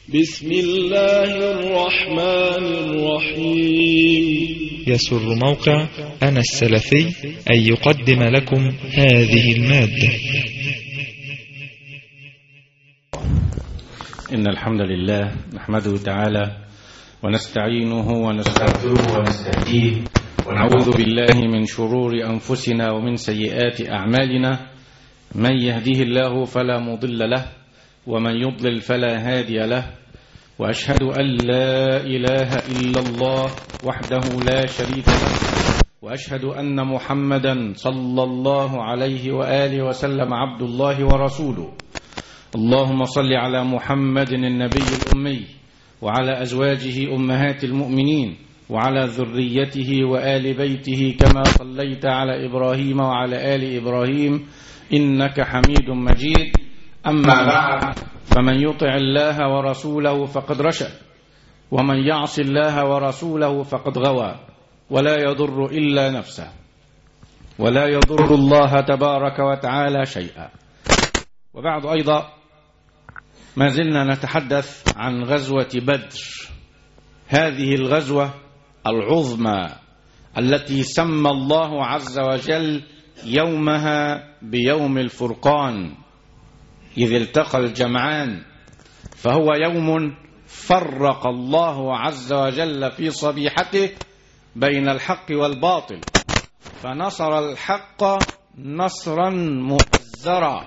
بسم الله الرحمن الرحيم يسر موقع أنا السلفي أن يقدم لكم هذه المادة إن الحمد لله نحمده تعالى ونستعينه ونستغفره ونستهديه ونعوذ بالله من شرور أنفسنا ومن سيئات أعمالنا من يهده الله فلا مضل له ومن يضلل فلا هادي له وأشهد أن لا إله إلا الله وحده لا شريك له وأشهد أن محمدا صلى الله عليه وآله وسلم عبد الله ورسوله اللهم صل على محمد النبي الأمي وعلى أزواجه أمهات المؤمنين وعلى ذريته وآل بيته كما صليت على إبراهيم وعلى آل إبراهيم إنك حميد مجيد أما بعد فمن يطع الله ورسوله فقد رشد ومن يعص الله ورسوله فقد غوى ولا يضر إلا نفسه ولا يضر الله تبارك وتعالى شيئا وبعد أيضا ما زلنا نتحدث عن غزوة بدر هذه الغزوة العظمى التي سمى الله عز وجل يومها بيوم الفرقان إذ التقى الجمعان فهو يوم فرق الله عز وجل في صبيحته بين الحق والباطل فنصر الحق نصرا مؤزرا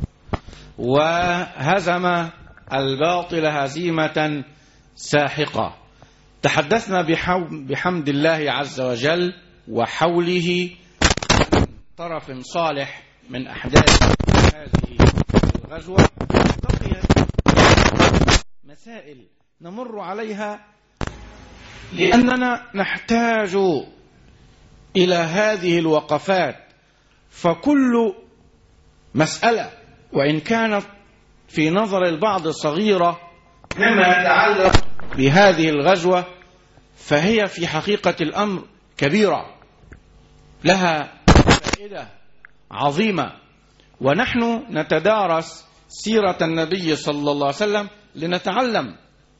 وهزم الباطل هزيمة ساحقة تحدثنا بحمد الله عز وجل وحوله طرف صالح من أحداث هذه الغزوة بقيت مسائل نمر عليها لأننا نحتاج إلى هذه الوقفات فكل مسألة وإن كانت في نظر البعض صغيرة مما يتعلق بهذه الغزوة فهي في حقيقة الأمر كبيرة لها فائدة عظيمة ونحن نتدارس سيرة النبي صلى الله عليه وسلم لنتعلم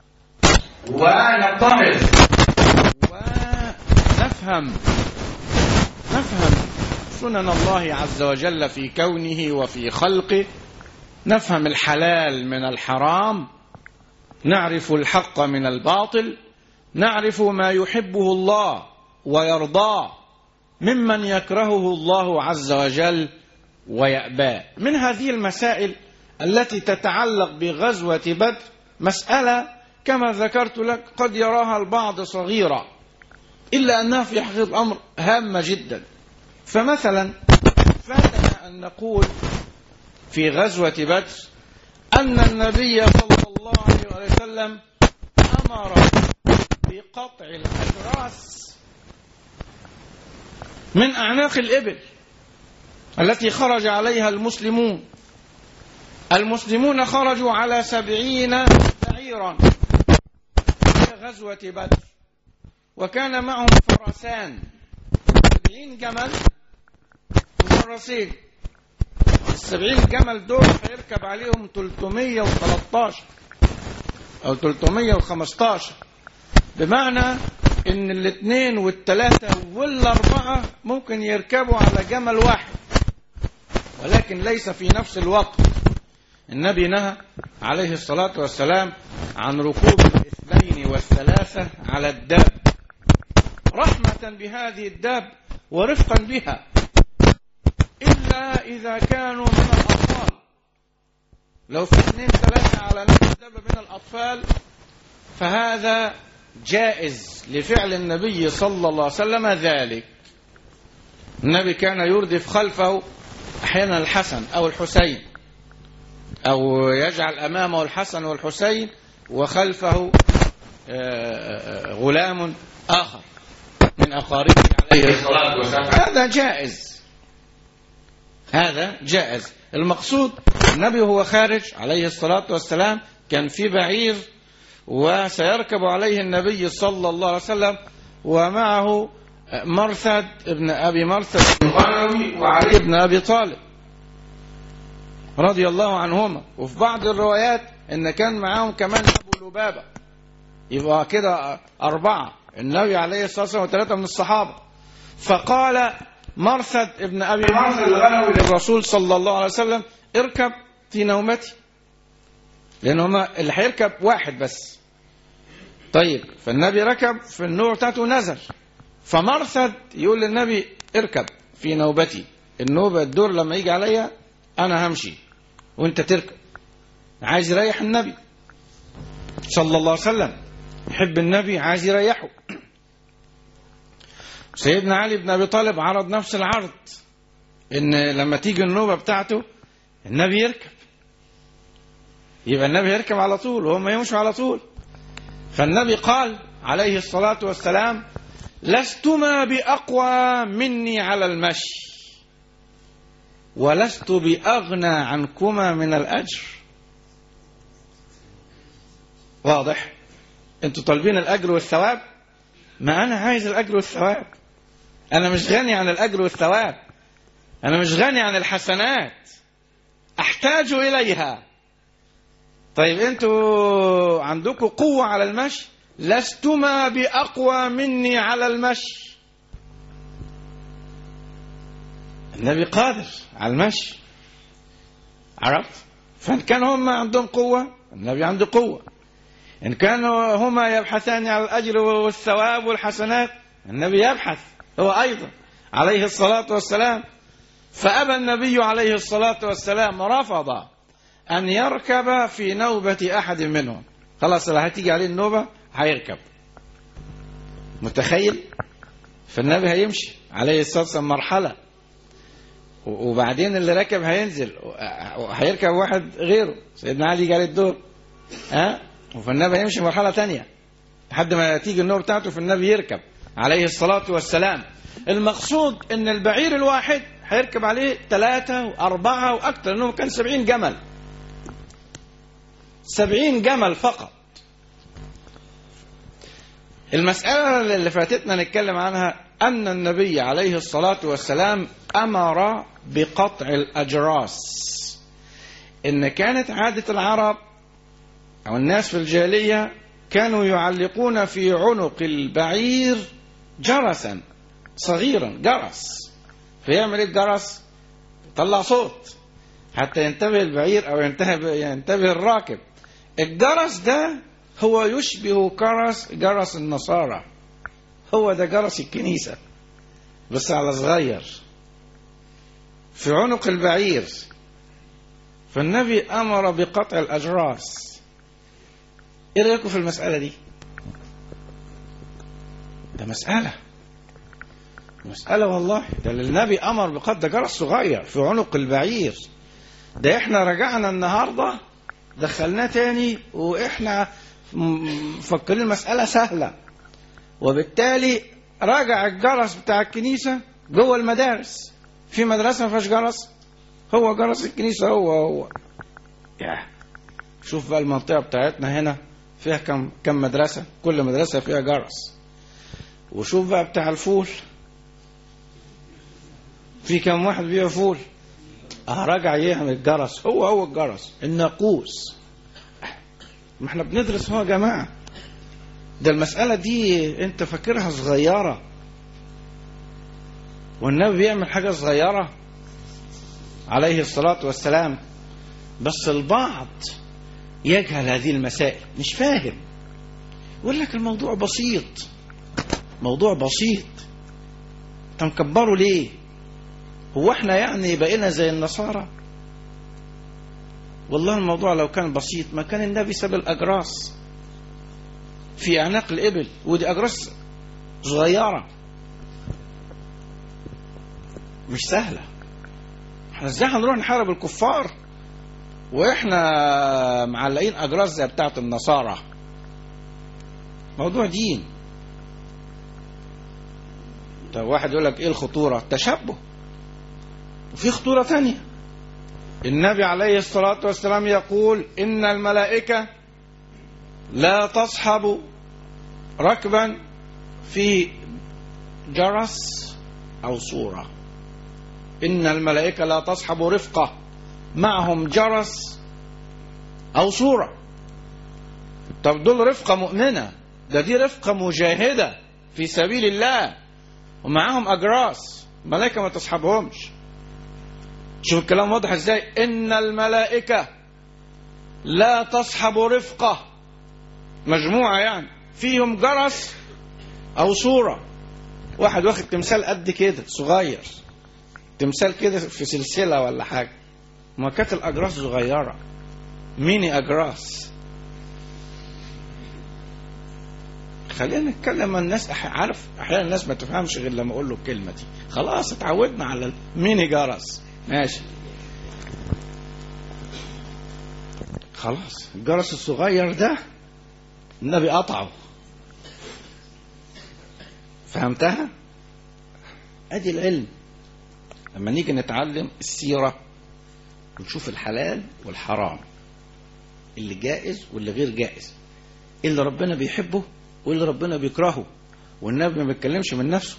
ونتعظ ونفهم نفهم سنن الله عز وجل في كونه وفي خلقه نفهم الحلال من الحرام نعرف الحق من الباطل نعرف ما يحبه الله ويرضاه ممن يكرهه الله عز وجل ويأباه من هذه المسائل التي تتعلق بغزوة بدر مسألة كما ذكرت لك قد يراها البعض صغيرة إلا أنها في حقيقة الأمر هامة جدا فمثلا فاتنا أن نقول في غزوة بدر أن النبي صلى الله عليه وسلم أمر بقطع الأجراس من أعناق الإبل التي خرج عليها المسلمون المسلمون خرجوا على سبعين بعيرا في غزوة بدر وكان معهم فرسان سبعين جمل وفرسين السبعين جمل دول هيركب عليهم 313 أو 315 بمعنى إن الاثنين والثلاثة والأربعة ممكن يركبوا على جمل واحد ولكن ليس في نفس الوقت النبي نهى عليه الصلاة والسلام عن ركوب الاثنين والثلاثة على الداب رحمة بهذه الداب ورفقا بها إلا إذا كانوا من الأطفال لو في اثنين ثلاثة على نفس الدابة من الأطفال فهذا جائز لفعل النبي صلى الله عليه وسلم ذلك النبي كان يردف خلفه أحيانا الحسن أو الحسين أو يجعل أمامه الحسن والحسين وخلفه غلام آخر من أقاربه عليه الصلاة والسلام هذا جائز هذا جائز المقصود النبي هو خارج عليه الصلاة والسلام كان في بعير وسيركب عليه النبي صلى الله عليه وسلم ومعه مرثد ابن أبي مرثد الغنوي وعلي بن أبي طالب رضي الله عنهما وفي بعض الروايات ان كان معاهم كمان ابو لبابه يبقى كده اربعه النبي عليه الصلاه والسلام وثلاثه من الصحابه فقال مرثد ابن ابي مرثد الغنوي للرسول صلى الله عليه وسلم اركب في نومتي لان هما اللي هيركب واحد بس طيب فالنبي ركب في النوع بتاعته نزل فمرثد يقول للنبي اركب في نوبتي النوبة الدور لما يجي عليا انا همشي وانت تركب عايز يريح النبي صلى الله عليه وسلم يحب النبي عايز يريحه سيدنا علي بن ابي طالب عرض نفس العرض ان لما تيجي النوبة بتاعته النبي يركب يبقى النبي يركب على طول وهم يمشوا على طول فالنبي قال عليه الصلاة والسلام لستما بأقوى مني على المشي ولست بأغنى عنكما من الأجر واضح انتوا طالبين الأجر والثواب ما أنا عايز الأجر والثواب أنا مش غني عن الأجر والثواب أنا مش غني عن الحسنات أحتاج إليها طيب انتوا عندكم قوة على المشي لستما بأقوى مني على المشي النبي قادر على المشي عرفت فإن كان هم عندهم قوة النبي عنده قوة إن كانوا هما يبحثان عن الأجر والثواب والحسنات النبي يبحث هو أيضا عليه الصلاة والسلام فأبى النبي عليه الصلاة والسلام رفض أن يركب في نوبة أحد منهم خلاص اللي هتيجي عليه النوبة هيركب متخيل فالنبي هيمشي عليه الصلاة والسلام مرحلة وبعدين اللي ركب هينزل هيركب واحد غيره سيدنا علي جال الدور ها فالنبي هيمشي مرحلة تانية لحد ما تيجي النوبة بتاعته فالنبي يركب عليه الصلاة والسلام المقصود ان البعير الواحد هيركب عليه ثلاثة وأربعة وأكثر لأنه كان سبعين جمل سبعين جمل فقط المسألة اللي فاتتنا نتكلم عنها أن النبي عليه الصلاة والسلام أمر بقطع الأجراس إن كانت عادة العرب أو الناس في الجاهلية كانوا يعلقون في عنق البعير جرسا صغيرا جرس فيعمل ايه الجرس يطلع صوت حتى ينتبه البعير او ينتبه ينتبه الراكب الجرس ده هو يشبه جرس جرس النصارى هو ده جرس الكنيسة بس على صغير في عنق البعير فالنبي أمر بقطع الأجراس إيه رأيكم في المسألة دي ده مسألة مسألة والله ده النبي أمر بقطع ده جرس صغير في عنق البعير ده احنا رجعنا النهاردة دخلناه تاني واحنا مفكرين المسألة سهلة وبالتالي راجع الجرس بتاع الكنيسة جوه المدارس في مدرسة ما فيهاش جرس هو جرس الكنيسة هو هو يا شوف بقى المنطقة بتاعتنا هنا فيها كم كم مدرسة كل مدرسة فيها جرس وشوف بقى بتاع الفول في كم واحد بيبيع فول اه راجع يعمل الجرس هو هو الجرس الناقوس ما احنا بندرس هو يا جماعه ده المسألة دي انت فاكرها صغيرة والنبي بيعمل حاجة صغيرة عليه الصلاة والسلام بس البعض يجهل هذه المسائل مش فاهم يقول لك الموضوع بسيط موضوع بسيط انت مكبره ليه هو احنا يعني بقينا زي النصارى والله الموضوع لو كان بسيط ما كان النبي ساب الأجراس في أعناق الإبل ودي أجراس صغيرة مش سهلة احنا ازاي هنروح نحارب الكفار واحنا معلقين أجراس زي بتاعة النصارى موضوع دين طب واحد يقول لك ايه الخطورة تشبه وفي خطورة تانية النبي عليه الصلاة والسلام يقول إن الملائكة لا تصحب ركبا في جرس أو صورة إن الملائكة لا تصحب رفقة معهم جرس أو صورة طب دول رفقة مؤمنة ده دي رفقة مجاهدة في سبيل الله ومعاهم أجراس ملائكة ما تصحبهمش شوف الكلام واضح ازاي إن الملائكة لا تصحب رفقة مجموعة يعني فيهم جرس أو صورة واحد واخد تمثال قد كده صغير تمثال كده في سلسلة ولا حاجة ما كانت الأجراس صغيرة ميني أجراس خلينا نتكلم مع الناس أح- عارف احيانا الناس ما تفهمش غير لما اقول له الكلمه دي خلاص اتعودنا على الميني جرس ماشي خلاص الجرس الصغير ده النبي قطعه فهمتها ادي العلم لما نيجي نتعلم السيره ونشوف الحلال والحرام اللي جائز واللي غير جائز اللي ربنا بيحبه واللي ربنا بيكرهه والنبي ما بيتكلمش من نفسه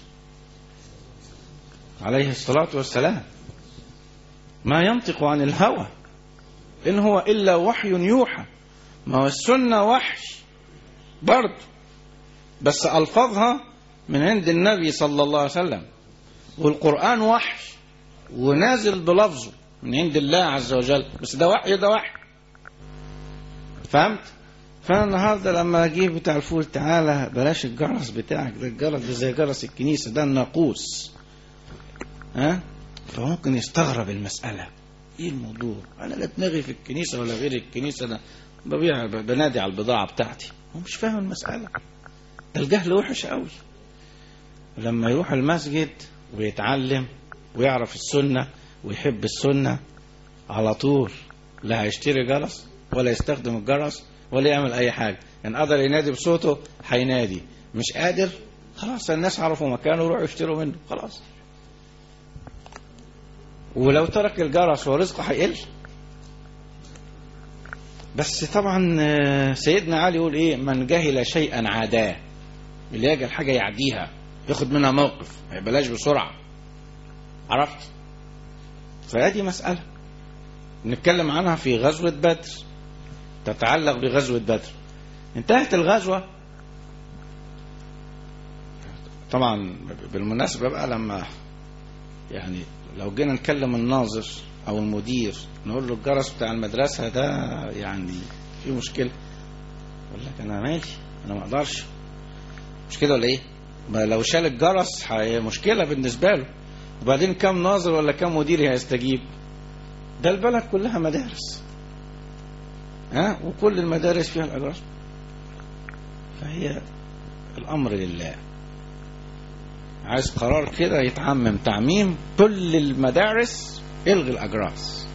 عليه الصلاة والسلام ما ينطق عن الهوى إن هو إلا وحي يوحى ما هو السنة وحي برضه بس ألفاظها من عند النبي صلى الله عليه وسلم والقرآن وحي ونازل بلفظه من عند الله عز وجل بس ده وحي ده وحي فهمت؟ فانا النهارده لما اجيب بتاع الفول تعالى بلاش الجرس بتاعك ده الجرس ده زي جرس الكنيسه ده الناقوس ها فممكن يستغرب المساله ايه الموضوع انا لا دماغي في الكنيسه ولا غير الكنيسه انا ببيع بنادي على البضاعه بتاعتي هو مش فاهم المساله ده الجهل وحش قوي لما يروح المسجد ويتعلم ويعرف السنه ويحب السنه على طول لا هيشتري جرس ولا يستخدم الجرس ولا يعمل اي حاجه يعني قدر ينادي بصوته هينادي مش قادر خلاص الناس عرفوا مكانه وروحوا يشتروا منه خلاص ولو ترك الجرس ورزقه هيقل بس طبعا آه، سيدنا علي يقول ايه من جهل شيئا عاداه اللي يجهل حاجه يعديها ياخد منها موقف ما يبلاش بسرعه عرفت فهذه مساله نتكلم عنها في غزوه بدر تتعلق بغزوة بدر انتهت الغزوة طبعا بالمناسبة بقى لما يعني لو جينا نكلم الناظر او المدير نقول له الجرس بتاع المدرسة ده يعني في مشكلة يقول لك انا مالي انا ما اقدرش مش كده ولا ايه ما لو شال الجرس هي مشكلة بالنسبة له وبعدين كم ناظر ولا كم مدير هيستجيب ده البلد كلها مدارس ها وكل المدارس فيها الأجراس فهي الأمر لله عايز قرار كده يتعمم تعميم كل المدارس الغي الأجراس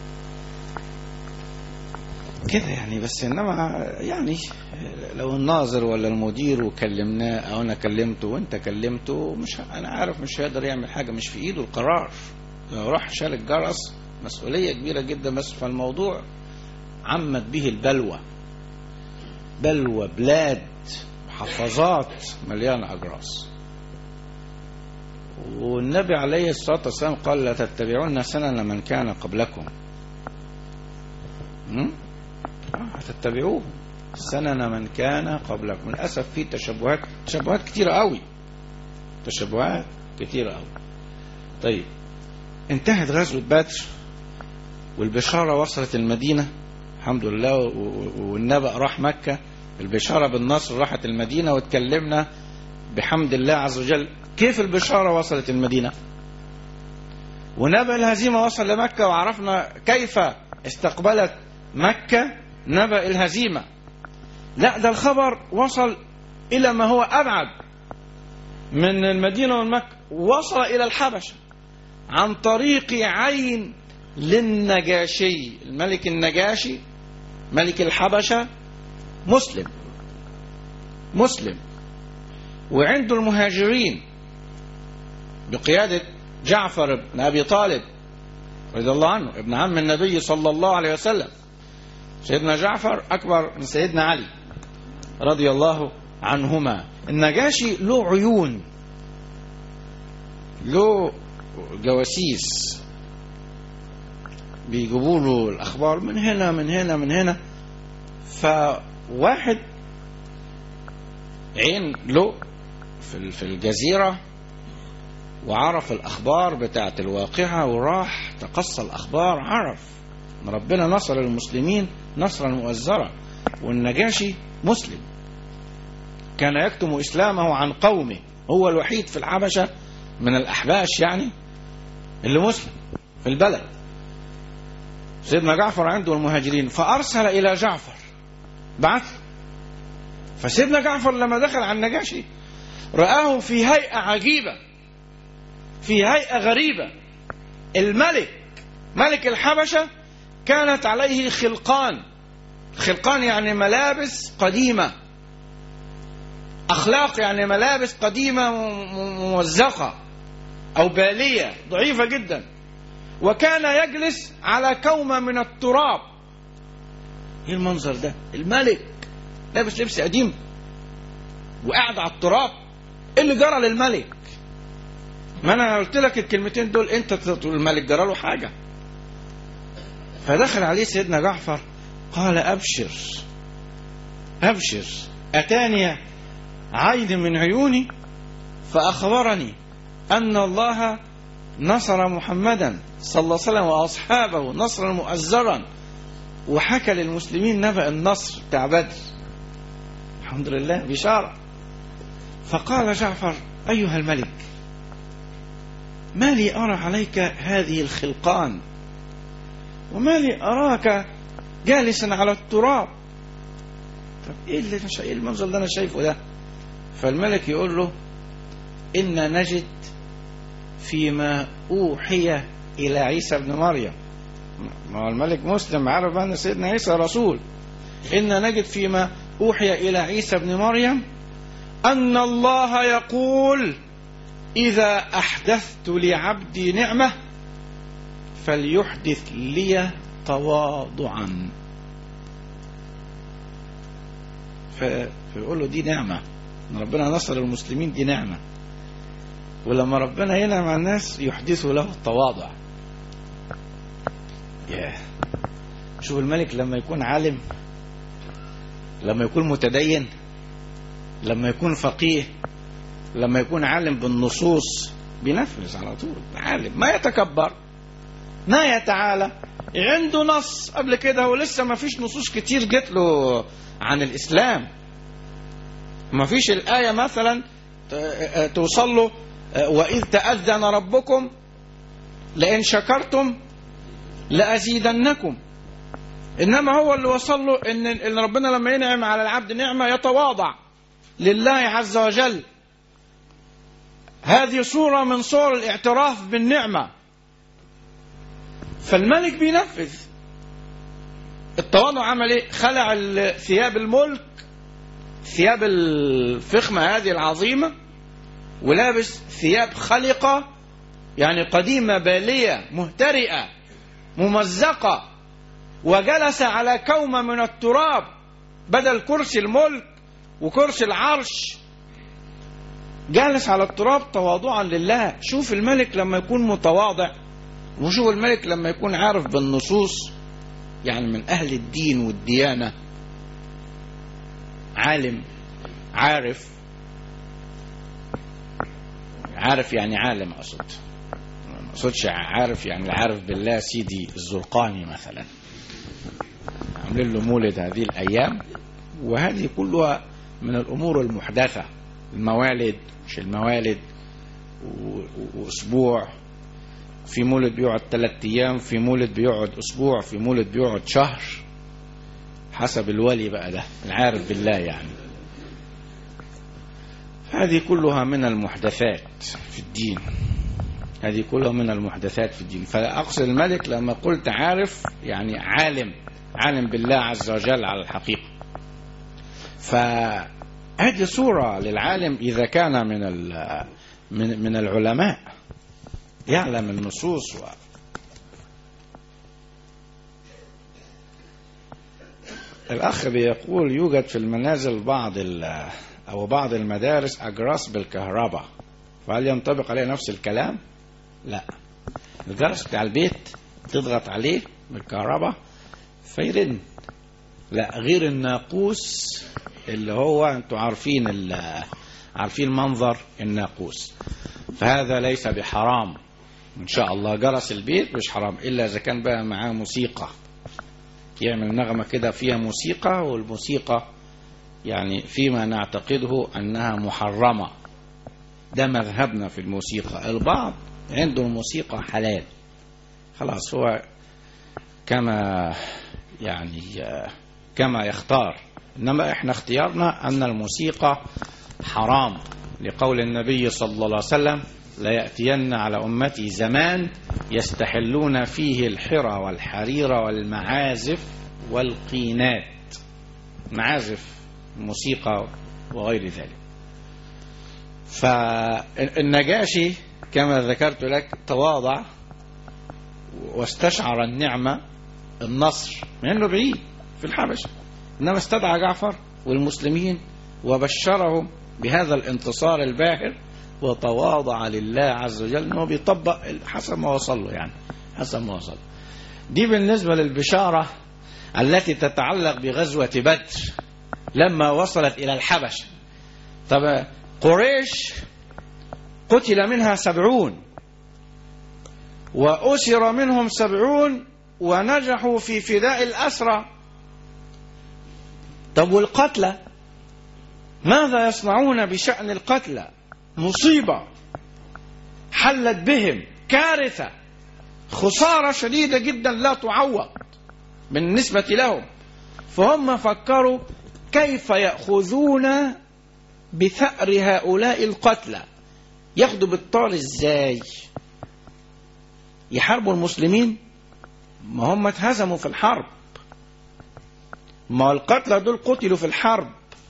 كده يعني بس إنما يعني لو الناظر ولا المدير وكلمناه أو أنا كلمته وأنت كلمته مش ه- أنا عارف مش هيقدر يعمل حاجة مش في إيده القرار لو راح شال الجرس مسؤولية كبيرة جدا بس فالموضوع عمت به البلوى بلوى بلاد محافظات مليانة أجراس والنبي عليه الصلاة والسلام قال لا تتبعون سنن من كان قبلكم م? آه، هتتبعوه سنن من كان قبلكم للأسف في تشبهات تشبهات كتيرة قوي تشبهات كتيرة قوي طيب انتهت غزوة بدر والبشارة وصلت المدينة الحمد لله و- و- والنبأ راح مكة البشارة بالنصر راحت المدينة واتكلمنا بحمد الله عز وجل كيف البشارة وصلت المدينة ونبأ الهزيمة وصل لمكة وعرفنا كيف استقبلت مكة نبأ الهزيمة لا ده الخبر وصل إلى ما هو أبعد من المدينة والمكة وصل إلى الحبشة عن طريق عين للنجاشي الملك النجاشي ملك الحبشة مسلم مسلم وعنده المهاجرين بقيادة جعفر بن أبي طالب رضي الله عنه ابن عم النبي صلى الله عليه وسلم سيدنا جعفر أكبر من سيدنا علي رضي الله عنهما النجاشي له عيون له جواسيس بيجيبوا له الأخبار من هنا من هنا من هنا فواحد عين له في في الجزيرة وعرف الأخبار بتاعت الواقعة وراح تقصى الأخبار عرف ان ربنا نصر المسلمين نصرا مؤزرا والنجاشي مسلم كان يكتم إسلامه عن قومه هو الوحيد في الحبشة من الأحباش يعني اللي مسلم في البلد سيدنا جعفر عنده المهاجرين فأرسل إلى جعفر بعث فسيدنا جعفر لما دخل على النجاشي رآه في هيئة عجيبة في هيئة غريبة الملك ملك الحبشة كانت عليه خلقان خلقان يعني ملابس قديمة أخلاق يعني ملابس قديمة ممزقة أو بالية ضعيفة جدا وكان يجلس على كومة من التراب ايه المنظر ده الملك لابس لبس قديم وقاعد على التراب ايه اللي جرى للملك ما انا قلت لك الكلمتين دول انت تقول الملك جرى له حاجه فدخل عليه سيدنا جعفر قال ابشر ابشر اتاني عين من عيوني فاخبرني ان الله نصر محمدا صلى الله عليه وسلم واصحابه نصرا مؤزرا وحكى للمسلمين نبأ النصر بتاع بدر الحمد لله بشارة فقال جعفر أيها الملك ما لي أرى عليك هذه الخلقان وما لي أراك جالسا على التراب طب إيه, اللي شا... إيه المنظر اللي أنا شايفه ده فالملك يقول له إن نجد فيما أوحي إلى عيسى ابن مريم ما هو الملك مسلم عارف أن سيدنا عيسى رسول إن نجد فيما أوحي إلى عيسى ابن مريم أن الله يقول إذا أحدثت لعبدي نعمة فليحدث لي تواضعا فيقول له دي نعمة ربنا نصر المسلمين دي نعمة ولما ربنا ينعم على الناس يحدثوا له التواضع yeah. شوف الملك لما يكون عالم لما يكون متدين لما يكون فقيه لما يكون عالم بالنصوص بينفذ على طول عالم ما يتكبر ما يتعالى عنده نص قبل كده ولسه ما فيش نصوص كتير جت له عن الإسلام ما فيش الآية مثلا توصل له وإذ تأذن ربكم لئن شكرتم لأزيدنكم إنما هو اللي وصل له إن إن ربنا لما ينعم على العبد نعمة يتواضع لله عز وجل هذه صورة من صور الاعتراف بالنعمة فالملك بينفذ التواضع عمل ايه خلع ثياب الملك ثياب الفخمة هذه العظيمة ولابس ثياب خلقة يعني قديمة بالية مهترئة ممزقة وجلس على كومة من التراب بدل كرسي الملك وكرسي العرش جالس على التراب تواضعا لله شوف الملك لما يكون متواضع وشوف الملك لما يكون عارف بالنصوص يعني من أهل الدين والديانة عالم عارف عارف يعني عالم أقصد ما أقصدش عارف يعني عارف بالله سيدي الزرقاني مثلا عاملين له مولد هذه الأيام وهذه كلها من الأمور المحدثة الموالد مش الموالد وأسبوع في مولد بيقعد ثلاثة أيام في مولد بيقعد أسبوع في مولد بيقعد شهر حسب الولي بقى ده العارف بالله يعني هذه كلها من المحدثات في الدين هذه كلها من المحدثات في الدين فأقصد الملك لما قلت عارف يعني عالم عالم بالله عز وجل على الحقيقة فهذه صورة للعالم إذا كان من من من العلماء يعلم النصوص و الأخ بيقول يوجد في المنازل بعض أو بعض المدارس أجراس بالكهرباء فهل ينطبق عليه نفس الكلام؟ لا الجرس بتاع البيت تضغط عليه بالكهرباء فيرن لا غير الناقوس اللي هو انتوا عارفين ال- عارفين منظر الناقوس فهذا ليس بحرام ان شاء الله جرس البيت مش حرام الا اذا كان بقى معاه موسيقى يعمل نغمة كده فيها موسيقى والموسيقى يعني فيما نعتقده انها محرمة ده مذهبنا في الموسيقى البعض عنده الموسيقى حلال خلاص هو كما يعني آه، كما يختار انما احنا اختيارنا ان الموسيقى حرام لقول النبي صلى الله عليه وسلم لا يأتين على أمتي زمان يستحلون فيه الحرى والحرير والمعازف والقينات معازف الموسيقى وغير ذلك فالنجاشي كما ذكرت لك تواضع واستشعر النعمة النصر من انه بعيد في الحبشة انما استدعى جعفر والمسلمين وبشرهم بهذا الانتصار الباهر وتواضع لله عز وجل انه بيطبق حسب ما وصل له يعني حسب ما وصل دي بالنسبة للبشارة التي تتعلق بغزوة بدر لما وصلت إلى الحبشة طب قريش قتل منها سبعون وأسر منهم سبعون ونجحوا في فداء الأسرى طب والقتلى ماذا يصنعون بشأن القتلى مصيبة حلت بهم كارثة خسارة شديدة جدا لا تعوض بالنسبة لهم فهم فكروا كيف يأخذون بثأر هؤلاء القتلى ياخدوا بالطار ازاي يحاربوا المسلمين ما هم اتهزموا في الحرب ما القتلى دول قتلوا في الحرب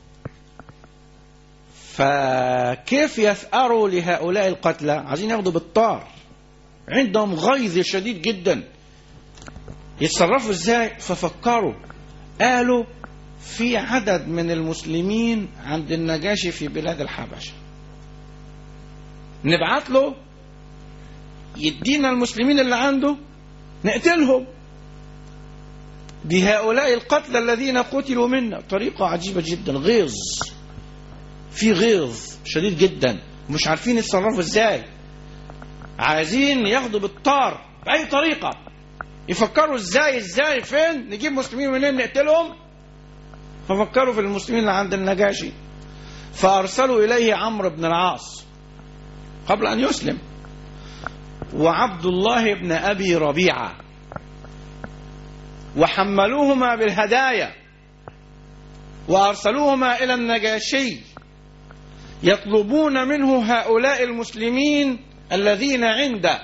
فكيف يثأروا لهؤلاء القتلى عايزين ياخدوا بالطار عندهم غيظ شديد جدا يتصرفوا ازاي ففكروا قالوا في عدد من المسلمين عند النجاشي في بلاد الحبشة نبعت له يدينا المسلمين اللي عنده نقتلهم بهؤلاء القتلى الذين قتلوا منا طريقة عجيبة جدا غيظ في غيظ شديد جدا مش عارفين يتصرفوا ازاي عايزين ياخدوا بالطار بأي طريقة يفكروا ازاي ازاي فين نجيب مسلمين منين نقتلهم ففكروا في المسلمين اللي عند النجاشي فأرسلوا إليه عمرو بن العاص قبل أن يسلم وعبد الله بن أبي ربيعة وحملوهما بالهدايا وأرسلوهما إلى النجاشي يطلبون منه هؤلاء المسلمين الذين عنده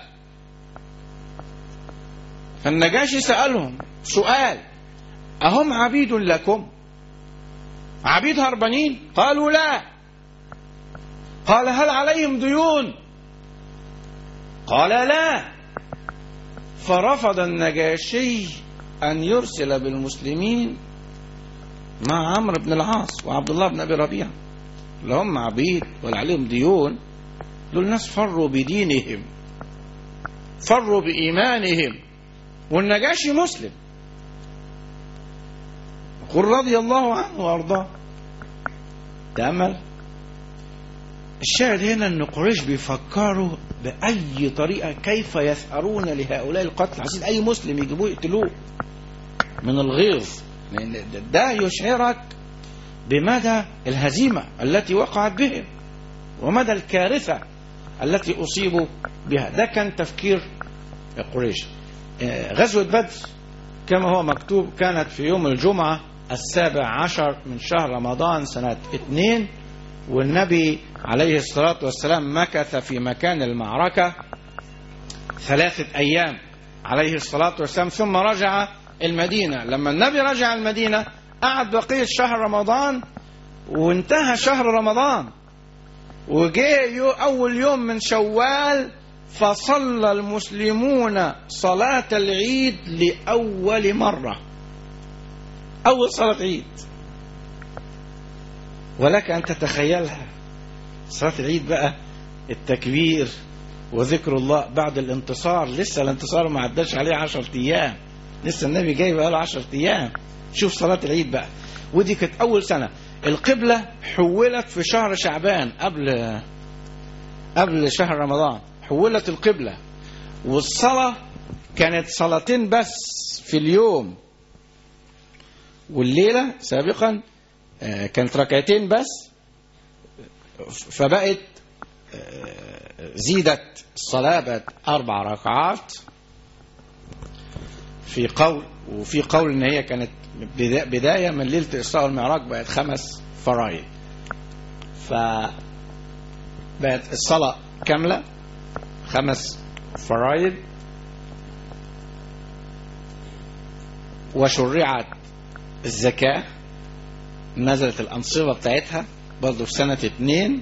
فالنجاشي سألهم سؤال أهم عبيد لكم عبيد هربانين قالوا لا قال هل عليهم ديون قال لا فرفض النجاشي أن يرسل بالمسلمين مع عمرو بن العاص وعبد الله بن أبي ربيعة اللي هم عبيد ولا عليهم ديون دول ناس فروا بدينهم فروا بإيمانهم والنجاشي مسلم قل رضي الله عنه وارضاه تأمل الشاهد هنا ان قريش بيفكروا بأي طريقة كيف يثأرون لهؤلاء القتل عايزين أي مسلم يجيبوه يقتلوه من الغيظ لأن ده يشعرك بمدى الهزيمة التي وقعت بهم ومدى الكارثة التي أصيبوا بها ده كان تفكير قريش غزوة بدر كما هو مكتوب كانت في يوم الجمعة السابع عشر من شهر رمضان سنة اثنين والنبي عليه الصلاة والسلام مكث في مكان المعركة ثلاثة أيام عليه الصلاة والسلام ثم رجع المدينة لما النبي رجع المدينة قعد بقية شهر رمضان وانتهى شهر رمضان وجاء يو أول يوم من شوال فصلى المسلمون صلاة العيد لأول مرة أول صلاة عيد ولك أن تتخيلها صلاة العيد بقى التكبير وذكر الله بعد الانتصار لسه الانتصار ما عداش عليه عشر أيام لسه النبي جاي بقى له عشر أيام شوف صلاة العيد بقى ودي كانت أول سنة القبلة حولت في شهر شعبان قبل قبل شهر رمضان حولت القبلة والصلاة كانت صلاتين بس في اليوم والليلة سابقا آه، كانت ركعتين بس فبقت آه، زيدت الصلاة بقت أربع ركعات في قول وفي قول إن هي كانت بدا- بداية من ليلة الإسراء والمعراج بقت خمس فرائض ف بقت الصلاة كاملة خمس فرائض وشرعت الزكاة نزلت الأنصبة بتاعتها برضه في سنة اتنين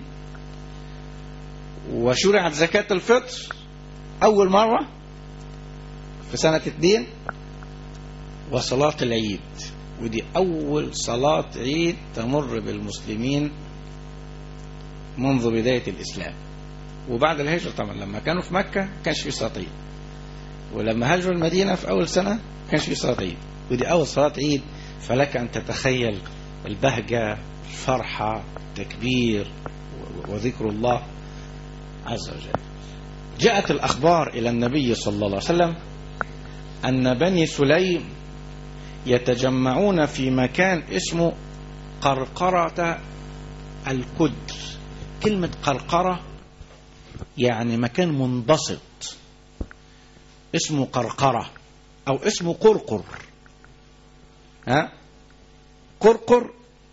وشرعت زكاة الفطر أول مرة في سنة اتنين وصلاة العيد ودي أول صلاة عيد تمر بالمسلمين منذ بداية الإسلام وبعد الهجرة طبعا لما كانوا في مكة ما كانش في صلاة عيد ولما هاجروا المدينة في أول سنة ما كانش في صلاة عيد ودي أول صلاة عيد فلك أن تتخيل البهجة الفرحة التكبير و- وذكر الله عز وجل جاءت الأخبار إلى النبي صلى الله عليه وسلم أن بني سليم يتجمعون في مكان اسمه قرقرة الكدر كلمة قرقرة يعني مكان منبسط اسمه قرقرة أو اسمه قرقر ها قرقر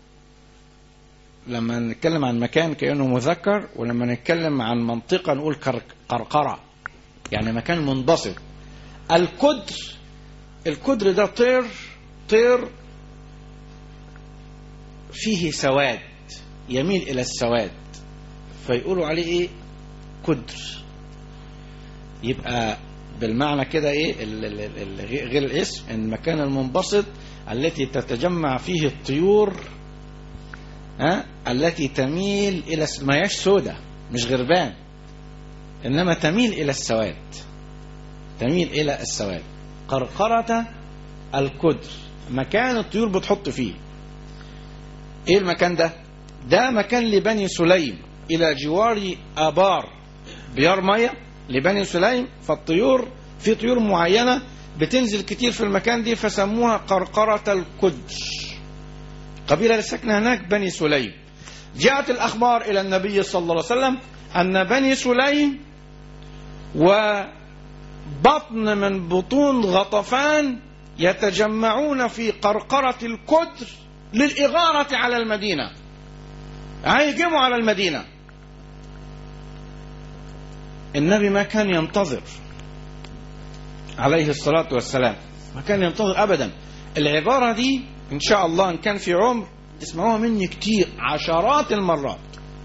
لما نتكلم عن مكان كأنه مذكر ولما نتكلم عن منطقة نقول كرك- قرقرة يعني مكان منبسط الكدر الكدر ده طير طير فيه سواد يميل إلى السواد فيقولوا عليه إيه كدر يبقى بالمعنى كده إيه ال- ال- ال- ال- غير الاسم المكان المنبسط التي تتجمع فيه الطيور ها التي تميل إلى الس- ما هياش سودة مش غربان إنما تميل إلى السواد تميل إلى السواد قرقرة الكدر مكان الطيور بتحط فيه ايه المكان ده ده مكان لبني سليم الى جوار ابار بيار ميه لبني سليم فالطيور في طيور معينه بتنزل كتير في المكان دي فسموها قرقرة الكدر قبيلة اللي ساكنة هناك بني سليم جاءت الأخبار إلى النبي صلى الله عليه وسلم أن بني سليم وبطن من بطون غطفان يتجمعون في قرقرة الكدر للإغارة على المدينة هيجموا على المدينة النبي ما كان ينتظر عليه الصلاة والسلام ما كان ينتظر أبدا العبارة دي إن شاء الله إن كان في عمر تسمعوها مني كتير عشرات المرات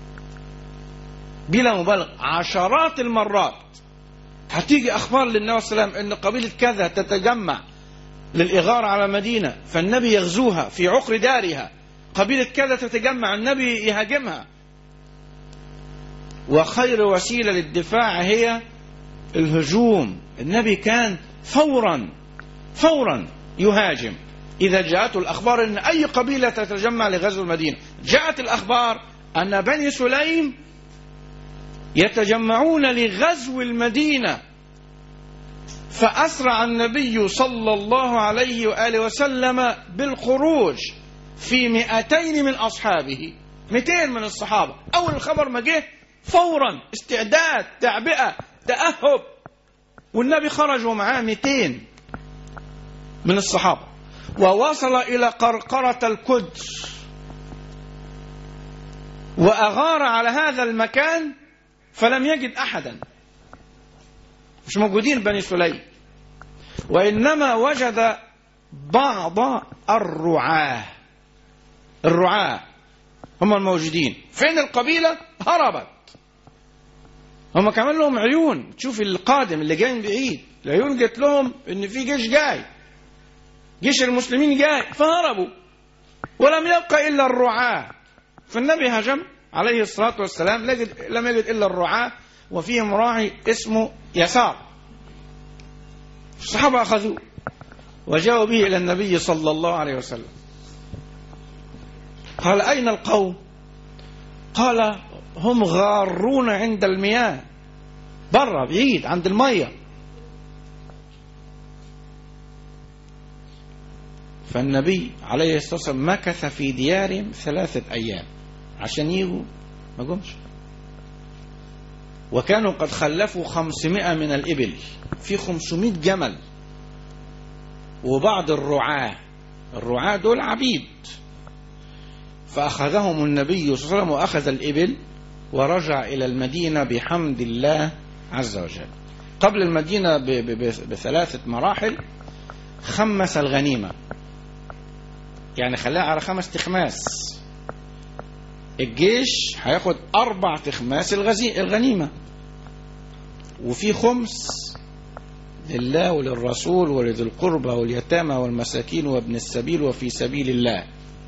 بلا مبالغ عشرات المرات هتيجي أخبار للنبي صلى الله عليه وسلم إن قبيلة كذا تتجمع للإغارة على مدينة فالنبي يغزوها في عقر دارها قبيلة كذا تتجمع النبي يهاجمها وخير وسيلة للدفاع هي الهجوم النبي كان فورا فورا يهاجم إذا جاءته الأخبار أن أي قبيلة تتجمع لغزو المدينة جاءت الأخبار أن بني سليم يتجمعون لغزو المدينة فأسرع النبي صلى الله عليه وآله وسلم بالخروج في مئتين من أصحابه مئتين من الصحابة أول الخبر ما جه فورا استعداد تعبئة تأهب والنبي خرج ومعاه 200 من الصحابة ووصل إلى قرقرة الكدر وأغار على هذا المكان فلم يجد أحدا مش موجودين بني سليم وإنما وجد بعض الرعاة الرعاة هم الموجودين فين القبيلة هربت هم كمان لهم عيون تشوف القادم اللي جاي من بعيد العيون جت لهم ان في جيش جاي جيش المسلمين جاي فهربوا ولم يبقى الا الرعاة فالنبي هجم عليه الصلاة والسلام لم يجد الا الرعاة وفيهم راعي اسمه يسار الصحابة اخذوه وجاءوا به إلى النبي صلى الله عليه وسلم قال أين القوم قال هم غارون عند المياه برا بعيد عند المية فالنبي عليه الصلاة والسلام مكث في ديارهم ثلاثة أيام عشان يجوا ما جمش وكانوا قد خلفوا خمسمائة من الإبل في خمسمائة جمل وبعض الرعاة الرعاة دول عبيد فأخذهم النبي صلى الله عليه وسلم وأخذ الإبل ورجع إلى المدينة بحمد الله عز وجل قبل المدينة ب- ب- ب- بثلاثة مراحل خمس الغنيمة يعني خلاها على خمس تخماس الجيش هياخد أربع تخماس الغزي الغنيمة وفي خمس لله وللرسول ولذي القربى واليتامى والمساكين وابن السبيل وفي سبيل الله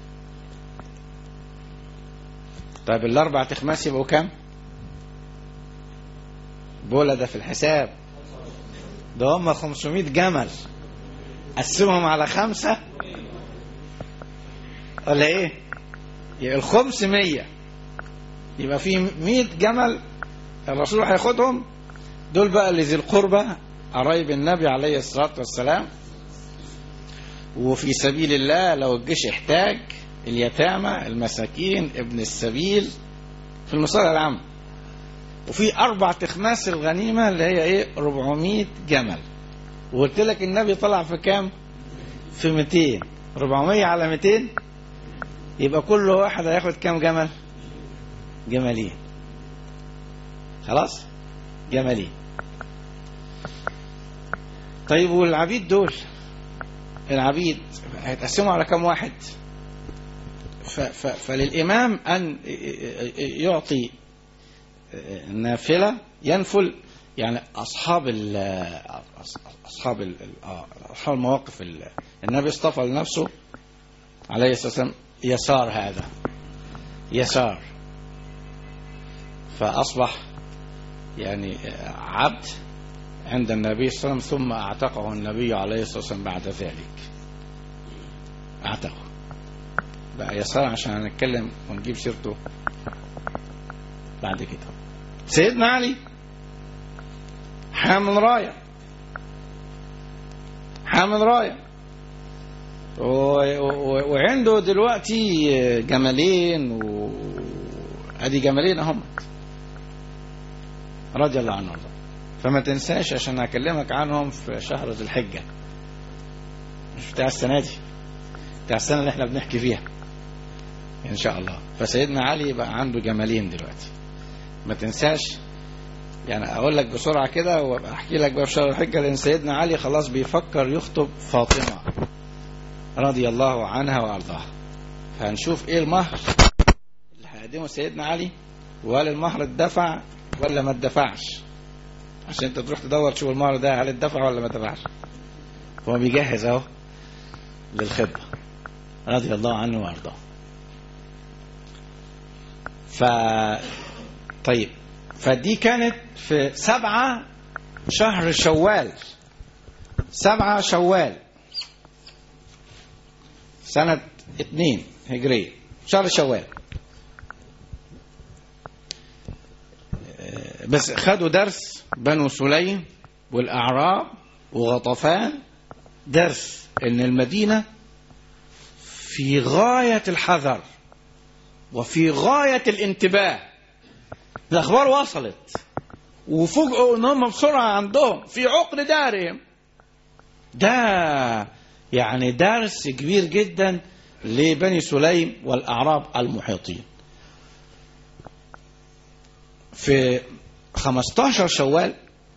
طيب الأربع تخماس يبقوا كام؟ بولا ده في الحساب ده هم 500 جمل قسمهم على خمسة ولا ايه؟ يبقى الخمس 100 يبقى في 100 جمل الرسول هياخدهم دول بقى لذي القربى قرايب النبي عليه الصلاة والسلام وفي سبيل الله لو الجيش احتاج اليتامى المساكين ابن السبيل في المصالح العامة وفي أربع تخماس الغنيمة اللي هي إيه 400 جمل وقلت لك النبي طلع في كام في 200 400 على 200 يبقى كل واحد هياخد كام جمل جملين خلاص جملين طيب والعبيد دول العبيد هيتقسموا على كم واحد ف ف فللإمام أن يعطي نافلة ينفل يعني أصحاب ال أصحاب ال أصحاب المواقف ال النبي اصطفى لنفسه عليه الصلاة والسلام يسار هذا يسار فأصبح يعني عبد عند النبي صلى الله عليه وسلم ثم اعتقه النبي عليه الصلاة والسلام بعد ذلك اعتقه بقى يسار عشان هنتكلم ونجيب سيرته بعد كده سيدنا علي حامل راية حامل راية و... و... وعنده دلوقتي جملين و... ادي جملين اهم رضي الله عنه وارضاه فما تنساش عشان اكلمك عنهم في شهر ذي الحجه مش بتاع السنه دي بتاع السنه اللي احنا بنحكي فيها ان شاء الله فسيدنا علي بقى عنده جمالين دلوقتي ما تنساش يعني اقول لك بسرعه كده وابقى احكي لك بقى في شهر الحجه لان سيدنا علي خلاص بيفكر يخطب فاطمه رضي الله عنها وارضاها فهنشوف ايه المهر اللي هيقدمه سيدنا علي وهل المهر اتدفع ولا ما اتدفعش عشان انت تروح تدور تشوف المهر ده هل اتدفع ولا ما اتدفعش هو بيجهز اهو للخطبه رضي الله عنه وارضاه ف طيب فدي كانت في سبعة شهر شوال سبعة شوال سنة اتنين هجرية شهر شوال بس خدوا درس بنو سليم والأعراب وغطفان درس ان المدينة في غاية الحذر وفي غاية الانتباه الأخبار وصلت وفوجئوا ان هم بسرعة عندهم في عقر دارهم ده يعني درس كبير جدا لبني سليم والأعراب المحيطين في 15 شوال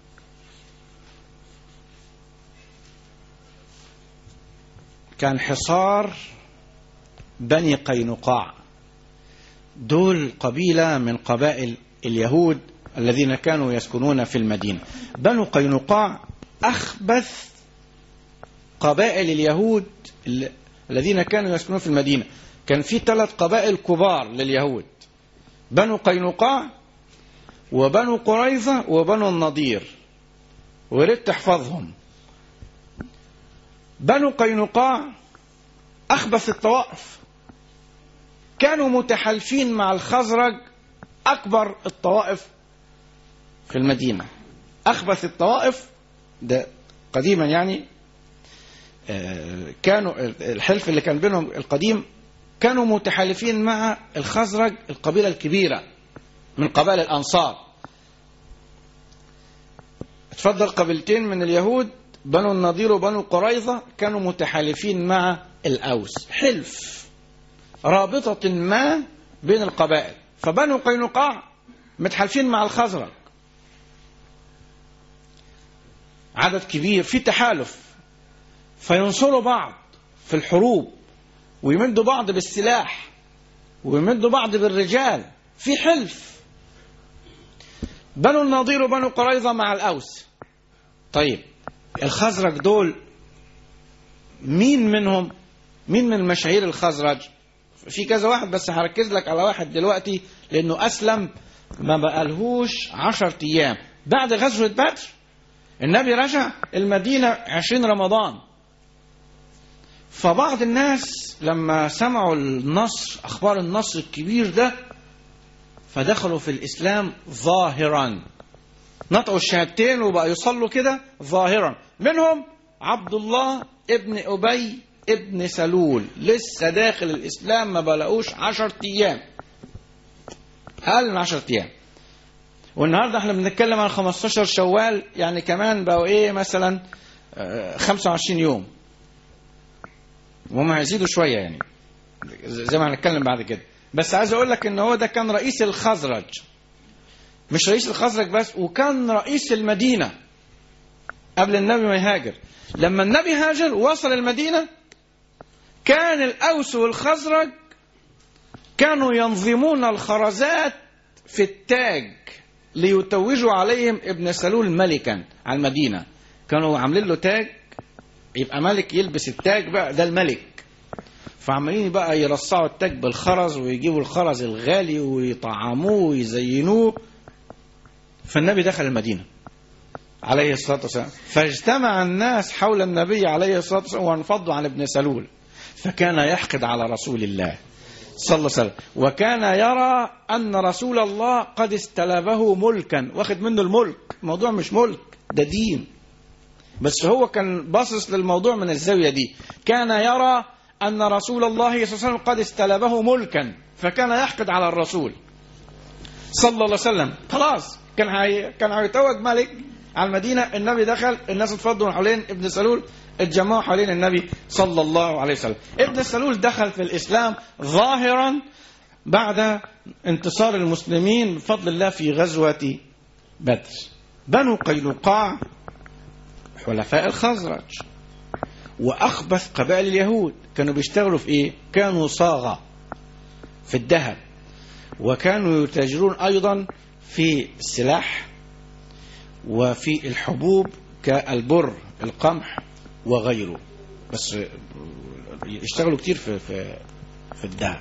كان حصار بني قينقاع دول قبيلة من قبائل اليهود الذين كانوا يسكنون في المدينة بنو قينقاع أخبث قبائل اليهود الذين كانوا يسكنون في المدينة كان في ثلاث قبائل كبار لليهود بنو قينقاع وبنو قريظة وبنو النضير وريت تحفظهم بنو قينقاع أخبث الطوائف كانوا متحالفين مع الخزرج أكبر الطوائف في المدينة أخبث الطوائف ده قديما يعني آه، كانوا الحلف اللي كان بينهم القديم كانوا متحالفين مع الخزرج القبيلة الكبيرة من قبائل الأنصار اتفضل قبيلتين من اليهود بنو النضير وبنو قريظة كانوا متحالفين مع الأوس حلف رابطة ما بين القبائل فبنو قينقاع متحالفين مع الخزرج عدد كبير في تحالف فينصروا بعض في الحروب ويمدوا بعض بالسلاح ويمدوا بعض بالرجال في حلف بنو النضير وبنو قريظة مع الأوس طيب الخزرج دول مين منهم مين من مشاهير الخزرج في كذا واحد بس هركز لك على واحد دلوقتي لأنه أسلم ما بقالهوش عشر أيام بعد غزوة بدر النبي رجع المدينة عشرين رمضان فبعض الناس لما سمعوا النصر أخبار النصر الكبير ده فدخلوا في الإسلام ظاهرا نطقوا الشهادتين وبقى يصلوا كده ظاهرا منهم عبد الله ابن أبي ابن سلول لسه داخل الإسلام ما بلقوش عشر أيام أقل من عشر أيام والنهارده احنا بنتكلم عن 15 شوال يعني كمان بقوا ايه مثلا آه، 25 يوم وهم هيزيدوا شويه يعني زي ما هنتكلم بعد كده بس عايز اقول لك ان هو ده كان رئيس الخزرج مش رئيس الخزرج بس وكان رئيس المدينه قبل النبي ما يهاجر لما النبي هاجر وصل المدينه كان الاوس والخزرج كانوا ينظمون الخرزات في التاج ليتوجوا عليهم ابن سلول ملكا على المدينة كانوا عاملين له تاج يبقى ملك يلبس التاج بقى ده الملك فعمالين بقى يرصعوا التاج بالخرز ويجيبوا الخرز الغالي ويطعموه ويزينوه فالنبي دخل المدينة عليه الصلاة والسلام فاجتمع الناس حول النبي عليه الصلاة والسلام وانفضوا عن ابن سلول فكان يحقد على رسول الله صلى الله عليه وسلم وكان يرى أن رسول الله قد استلبه ملكا واخد منه الملك الموضوع مش ملك ده دين بس هو كان باصص للموضوع من الزاوية دي كان يرى أن رسول الله صلى الله عليه وسلم قد استلبه ملكا فكان يحقد على الرسول صلى الله عليه وسلم خلاص كان هي كان هيتوج ملك على المدينة النبي دخل الناس اتفضلوا حوالين ابن سلول اتجمعوا حوالين النبي صلى الله عليه وسلم ابن سلول دخل في الإسلام ظاهرا بعد انتصار المسلمين بفضل الله في غزوة بدر بنو قينقاع حلفاء الخزرج وأخبث قبائل اليهود كانوا بيشتغلوا في إيه؟ كانوا صاغة في الذهب وكانوا يتاجرون أيضا في السلاح وفي الحبوب كالبر القمح وغيره بس يشتغلوا كتير في في في الذهب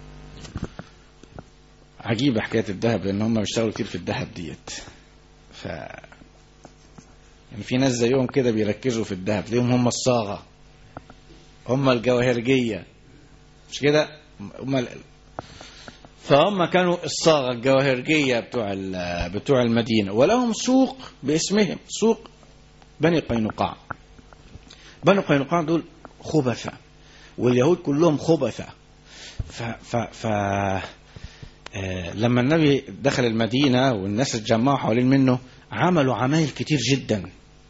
عجيبة حكاية الذهب لأن هم بيشتغلوا كتير في الذهب ديت ف يعني في ناس زيهم كده بيركزوا في الذهب تلاقيهم هم الصاغة هم الجواهرجية مش كده هم ال... فهم كانوا الصاغة الجواهرجية بتوع ال- بتوع المدينة ولهم سوق باسمهم سوق بني قينقاع بني قينقاع دول خبثة واليهود كلهم خبثة ف, ف, ف آه، لما النبي دخل المدينة والناس اتجمعوا حوالين منه عملوا عمايل كتير جدا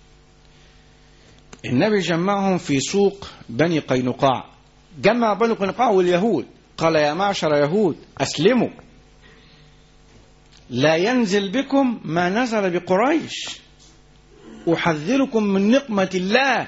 النبي جمعهم في سوق بني قينقاع جمع بني قينقاع واليهود قال يا معشر يهود أسلموا لا ينزل بكم ما نزل بقريش أحذركم من نقمة الله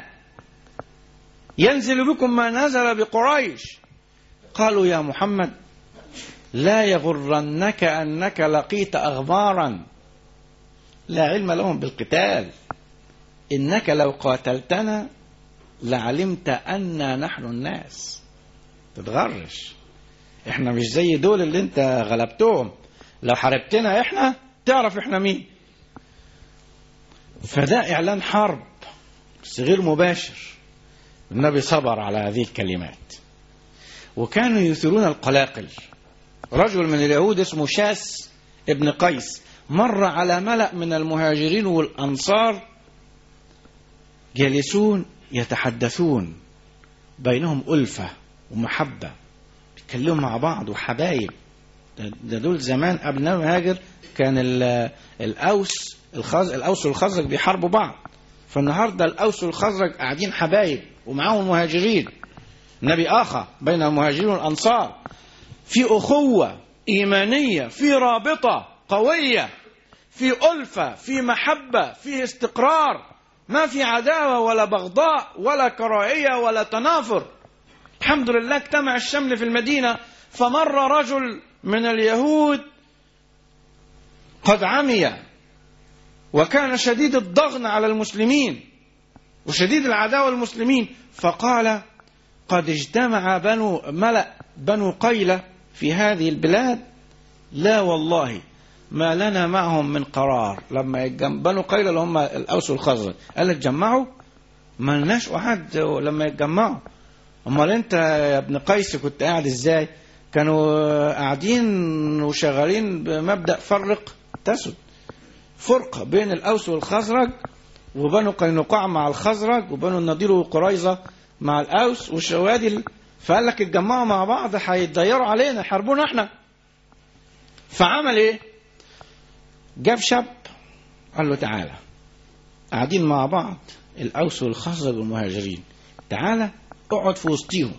ينزل بكم ما نزل بقريش قالوا يا محمد لا يغرنك أنك لقيت أغمارا لا علم لهم بالقتال إنك لو قاتلتنا لعلمت أنا نحن الناس تتغرش احنا مش زي دول اللي انت غلبتهم لو حاربتنا احنا تعرف احنا مين فده اعلان حرب بس غير مباشر النبي صبر على هذه الكلمات وكانوا يثيرون القلاقل رجل من اليهود اسمه شاس ابن قيس مر على ملأ من المهاجرين والأنصار جالسون يتحدثون بينهم ألفة ومحبة بيتكلموا مع بعض وحبايب ده ده دول زمان قبل ما هاجر كان ال- الأوس الخز... الأوس والخزرج بيحاربوا بعض فالنهارده الأوس والخزرج قاعدين حبايب ومعاهم مهاجرين نبي آخر بين المهاجرين والأنصار في أخوة إيمانية في رابطة قوية في ألفة في محبة في استقرار ما في عداوة ولا بغضاء ولا كراهية ولا تنافر الحمد لله اجتمع الشمل في المدينة فمر رجل من اليهود قد عمي وكان شديد الضغن على المسلمين وشديد العداوة المسلمين فقال قد اجتمع بنو ملأ بنو قيلة في هذه البلاد لا والله ما لنا معهم من قرار لما يتجم... بنو قيلة اللي هم الأوس والخزرج قال اتجمعوا ما لناش أحد لما يتجمعوا امال انت يا ابن قيس كنت قاعد ازاي كانوا قاعدين وشغالين بمبدأ فرق تسد فرقة بين الأوس والخزرج وبنو قينقاع مع الخزرج وبنو النضير وقريظة مع الأوس والشوادي ال- فقال لك اتجمعوا مع بعض هيتضيروا علينا يحاربونا احنا فعمل ايه جاب شاب قال له تعالى قاعدين مع بعض الأوس والخزرج والمهاجرين تعالى اقعد في وسطيهم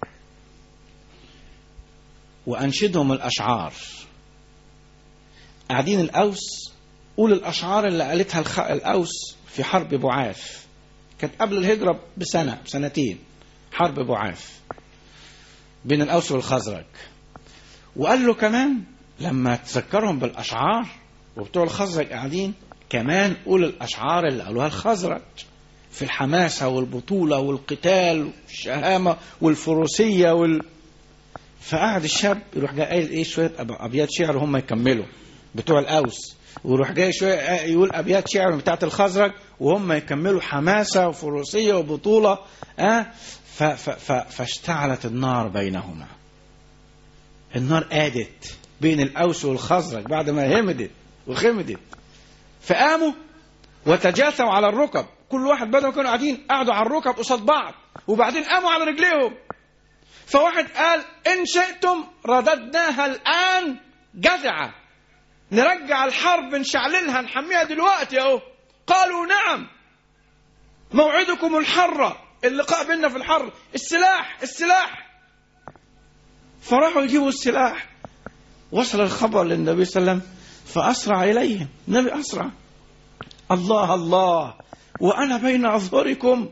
وأنشدهم الأشعار قاعدين الأوس قول الأشعار اللي قالتها الخ... الأوس في حرب بعاث كانت قبل الهجرة بسنة بسنتين حرب بعاث بين الأوس والخزرج وقال له كمان لما تذكرهم بالأشعار وبتوع الخزرج قاعدين كمان قول الأشعار اللي قالوها الخزرج في الحماسة والبطولة والقتال والشهامة والفروسية وال... فقعد الشاب يروح جاي قايل ايه شوية أب- أبيات شعر هم يكملوا بتوع الأوس ويروح جاي شوية يقول أبيات شعر بتاعت الخزرج وهم يكملوا حماسة وفروسية وبطولة أه ف... ف... ف... فاشتعلت النار بينهما النار قادت بين الأوس والخزرج بعد ما همدت وخمدت فقاموا وتجاثوا على الركب كل واحد بدل ما كانوا قاعدين قعدوا على الركب قصاد بعض وبعدين قاموا على رجليهم فواحد قال إن شئتم رددناها الآن جزعة نرجع الحرب نشعللها نحميها دلوقتي اهو قالوا نعم موعدكم الحرة اللقاء بيننا في الحر السلاح السلاح فراحوا يجيبوا السلاح وصل الخبر للنبي صلى الله عليه وسلم فأسرع إليهم النبي أسرع الله الله وأنا بين أظهركم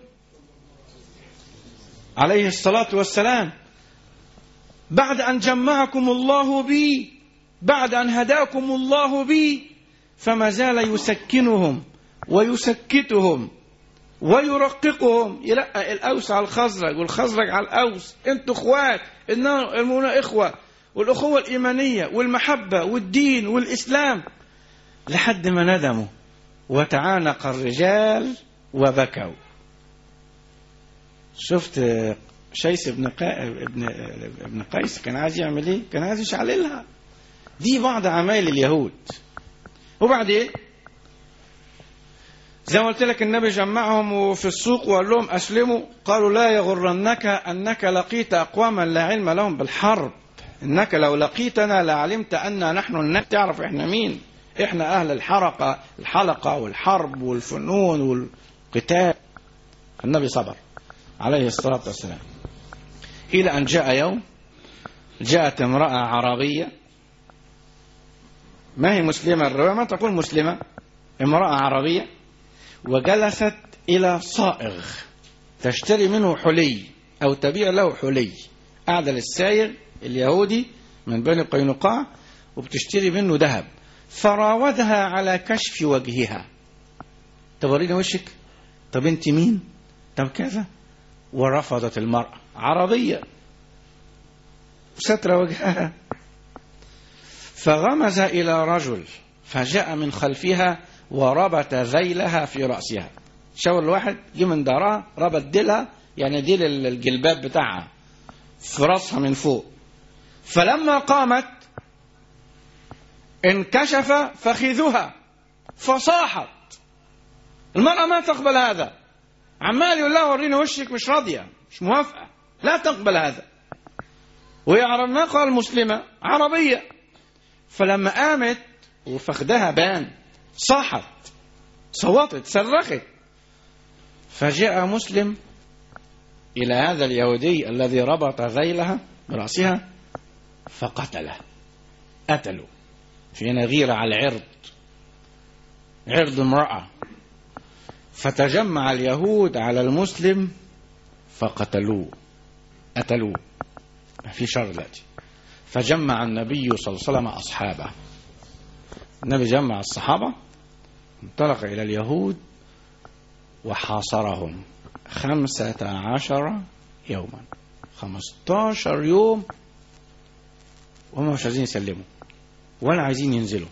عليه الصلاة والسلام بعد أن جمعكم الله بي بعد أن هداكم الله بي فما زال يسكنهم ويسكتهم ويرققهم يلقى الأوس على الخزرج والخزرج على الأوس انتوا اخوات المؤمنون إخوة والأخوة الإيمانية والمحبة والدين والإسلام لحد ما ندموا وتعانق الرجال وبكوا شفت شيس ابن قا... ابن ابن قيس كان عايز يعمل ايه؟ كان عايز يشعللها دي بعض عمايل اليهود وبعدين زي ما قلت لك النبي جمعهم في السوق وقال لهم اسلموا قالوا لا يغرنك انك لقيت اقواما لا علم لهم بالحرب انك لو لقيتنا لعلمت ان نحن الناس تعرف احنا مين احنا اهل الحرقه الحلقه والحرب والفنون والقتال النبي صبر عليه الصلاه والسلام الى ان جاء يوم جاءت امراه عربيه ما هي مسلمه الروايه ما تقول مسلمه امراه عربيه وجلست الى صائغ تشتري منه حلي او تبيع له حلي قاعده للسايغ اليهودي من بني قينقاع وبتشتري منه ذهب فراودها على كشف وجهها طب وريني وشك طب انت مين طب كذا ورفضت المرأة عربية ستر وجهها فغمز إلى رجل فجاء من خلفها وربط ذيلها في رأسها شاور الواحد جه من دارها ربط ديلها يعني دي الجلباب بتاعها في راسها من فوق فلما قامت انكشف فخذها فصاحت المرأة ما تقبل هذا عمال يقول لها وريني وشك مش راضية مش موافقة لا تقبل هذا وهي الناقة المسلمة عربية فلما قامت وفخدها بان صاحت صوتت صرخت فجاء مسلم إلى هذا اليهودي الذي ربط ذيلها برأسها فقتله قتلوا في غيرة على العرض عرض امرأة فتجمع اليهود على المسلم فقتلوه قتلوه ما في شر دلوقتي فجمع النبي صلى الله عليه وسلم أصحابه النبي جمع الصحابة انطلق إلى اليهود وحاصرهم خمسة عشر يوما خمستاشر يوم وهم مش عايزين يسلموا ولا عايزين ينزلوا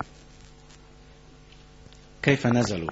كيف نزلوا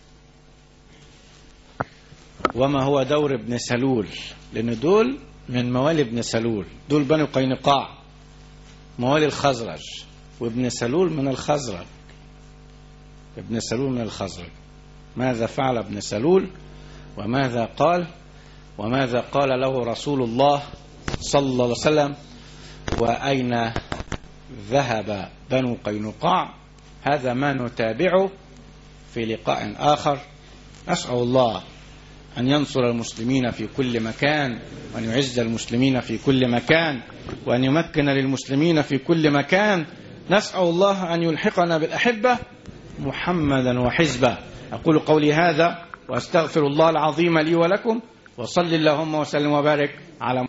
وما هو دور ابن سلول لأن دول من موالي ابن سلول دول بني قينقاع موالي الخزرج وابن سلول من الخزرج ابن سلول من الخزرج ماذا فعل ابن سلول وماذا قال وماذا قال له رسول الله صلى الله عليه وسلم وأين ذهب بنو قينقاع هذا ما نتابعه في لقاء آخر أسأل الله أن ينصر المسلمين في كل مكان وأن يعز المسلمين في كل مكان وأن يمكن للمسلمين في كل مكان نسأل الله أن يلحقنا بالأحبة محمدا وحزبه أقول قولي هذا وأستغفر الله العظيم لي ولكم وصل اللهم وسلم وبارك على